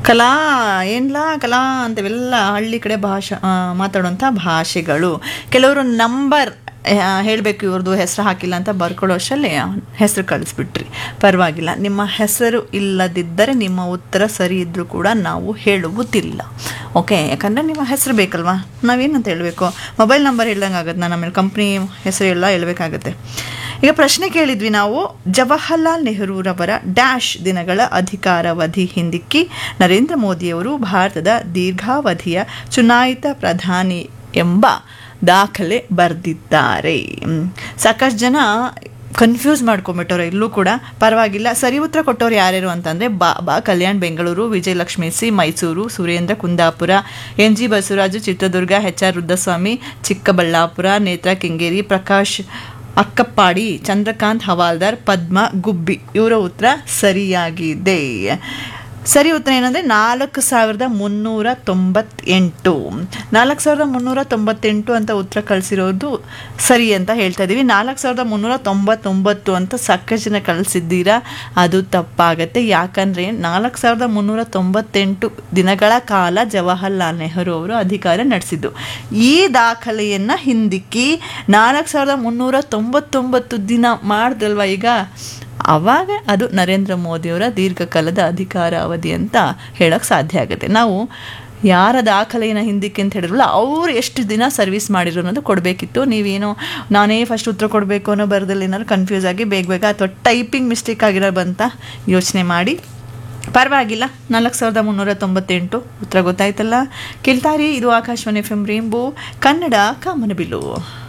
ಕಲಾ ಏನ್ಲಾ ಕಲಾ ಅಂತವೆಲ್ಲ ಹಳ್ಳಿ ಕಡೆ ಭಾಷಾ ಆ, ಮಾತಾಡುವಂಥ ಭಾಷೆಗಳು ಕೆಲವರು ನಂಬರ್ ಹೇಳಬೇಕು ಇವ್ರದ್ದು ಹೆಸರು ಹಾಕಿಲ್ಲ ಅಂತ ಬರ್ಕೊಳ್ಳೋ ಅಷ್ಟರಲ್ಲಿ ಹೆಸರು ಕಳಿಸ್ಬಿಟ್ರಿ ಪರವಾಗಿಲ್ಲ ನಿಮ್ಮ ಹೆಸರು ಇಲ್ಲದಿದ್ದರೆ ನಿಮ್ಮ ಉತ್ತರ ಸರಿ ಇದ್ದರೂ ಕೂಡ ನಾವು ಹೇಳುವುದಿಲ್ಲ ಓಕೆ ಯಾಕಂದರೆ ನಿಮ್ಮ ಹೆಸರು ಬೇಕಲ್ವಾ ನಾವೇನಂತ ಹೇಳಬೇಕು ಮೊಬೈಲ್ ನಂಬರ್ ಹೇಳ್ದಂಗೆ ಆಗುತ್ತೆ ನಾನು ಆಮೇಲೆ ಕಂಪ್ನಿ ಹೆಸರು ಎಲ್ಲ ಹೇಳಬೇಕಾಗತ್ತೆ ಈಗ ಪ್ರಶ್ನೆ ಕೇಳಿದ್ವಿ ನಾವು ಜವಾಹರ್ಲಾಲ್ ನೆಹರೂರವರ ಡ್ಯಾಶ್ ದಿನಗಳ ಅಧಿಕಾರಾವಧಿ ಹಿಂದಿಕ್ಕಿ ನರೇಂದ್ರ ಮೋದಿಯವರು ಭಾರತದ ದೀರ್ಘಾವಧಿಯ ಚುನಾಯಿತ ಪ್ರಧಾನಿ ಎಂಬ ದಾಖಲೆ ಬರೆದಿದ್ದಾರೆ ಹ್ಮ್. ಸಾಕಷ್ಟು ಜನ ಕನ್ಫ್ಯೂಸ್ ಮಾಡ್ಕೊಂಬಿಟ್ಟವ್ರೆ ಇಲ್ಲೂ ಕೂಡ ಪರವಾಗಿಲ್ಲ ಸರಿ ಉತ್ತರ ಕೊಟ್ಟವ್ರು ಯಾರ್ಯಾರು ಅಂತಂದರೆ Baba Kalyan Bengaluru Vijayalakshmi C Mysuru Surendra Kundapura N G Basavaraju Chitradurga H R Rudraswamy Chikkaballapura Netra Kengeri Prakash ಅಕ್ಕಪ್ಪಾಡಿ Chandrakant ಹವಾಲ್ದಾರ್ ಪದ್ಮ ಗುಬ್ಬಿ ಇವರ ಉತ್ತರ ಸರಿಯಾಗಿದೆ ಸರಿ ಉತ್ತರ ಏನಂದರೆ ನಾಲ್ಕು ಸಾವಿರದ ಮುನ್ನೂರ ತೊಂಬತ್ತೆಂಟು ನಾಲ್ಕು ಸಾವಿರದ ಮುನ್ನೂರ ತೊಂಬತ್ತೆಂಟು ಅಂತ ಉತ್ತರ ಕಳಿಸಿರೋದು ಸರಿ ಅಂತ ಹೇಳ್ತಾ ಇದ್ದೀವಿ ನಾಲ್ಕು ಸಾವಿರದ ಮುನ್ನೂರ ತೊಂಬತ್ತೊಂಬತ್ತು ಅಂತ ಸಾಕಷ್ಟು ಜನ ಕಳಿಸಿದ್ದೀರಾ ಅದು ತಪ್ಪಾಗತ್ತೆ ಯಾಕಂದರೆ ನಾಲ್ಕು ಸಾವಿರದ ಮುನ್ನೂರ ತೊಂಬತ್ತೆಂಟು ದಿನಗಳ ಕಾಲ ಜವಾಹರ್ಲಾಲ್ ನೆಹರು ಅವರು ಅಧಿಕಾರ ನಡೆಸಿದ್ದು ಈ ದಾಖಲೆಯನ್ನು ಹಿಂದಿಕ್ಕಿ ನಾಲ್ಕು ಸಾವಿರದ ಮುನ್ನೂರ ತೊಂಬತ್ತೊಂಬತ್ತು ದಿನ ಮಾಡ್ದಲ್ವ ಈಗ ಆವಾಗ ಅದು ನರೇಂದ್ರ ಮೋದಿಯವರ ದೀರ್ಘಕಾಲದ ಅಧಿಕಾರ ಅವಧಿ ಅಂತ ಹೇಳೋಕ್ಕೆ ಸಾಧ್ಯ ಆಗುತ್ತೆ ನಾವು ಯಾರ ದಾಖಲೆಯನ್ನು ಹಿಂದಕ್ಕೆ ಅಂತ ಹೇಳಿದ್ರಲ್ಲ ಅವ್ರು ಎಷ್ಟು ದಿನ ಸರ್ವಿಸ್ ಮಾಡಿದ್ರು ಅನ್ನೋದು ಕೊಡಬೇಕಿತ್ತು ನೀವೇನೋ ನಾನೇ ಫಸ್ಟ್ ಉತ್ತರ ಕೊಡಬೇಕು ಅನ್ನೋ ಬರದಲ್ಲಿ ಏನಾದ್ರು ಕನ್ಫ್ಯೂಸ್ ಆಗಿ ಬೇಗ ಬೇಗ ಅಥವಾ ಟೈಪಿಂಗ್ ಮಿಸ್ಟೇಕ್ ಆಗಿರೋ ಬಂತ ಯೋಚನೆ ಮಾಡಿ ಪರವಾಗಿಲ್ಲ ನಾಲ್ಕು ಸಾವಿರದ ಮುನ್ನೂರ ತೊಂಬತ್ತೆಂಟು ಉತ್ತರ ಗೊತ್ತಾಯ್ತಲ್ಲ ಕೇಳ್ತಾರಿ ಇದು Akashvani F M rainbow Kannada ಕಾಮನಬಿಲ್ಲು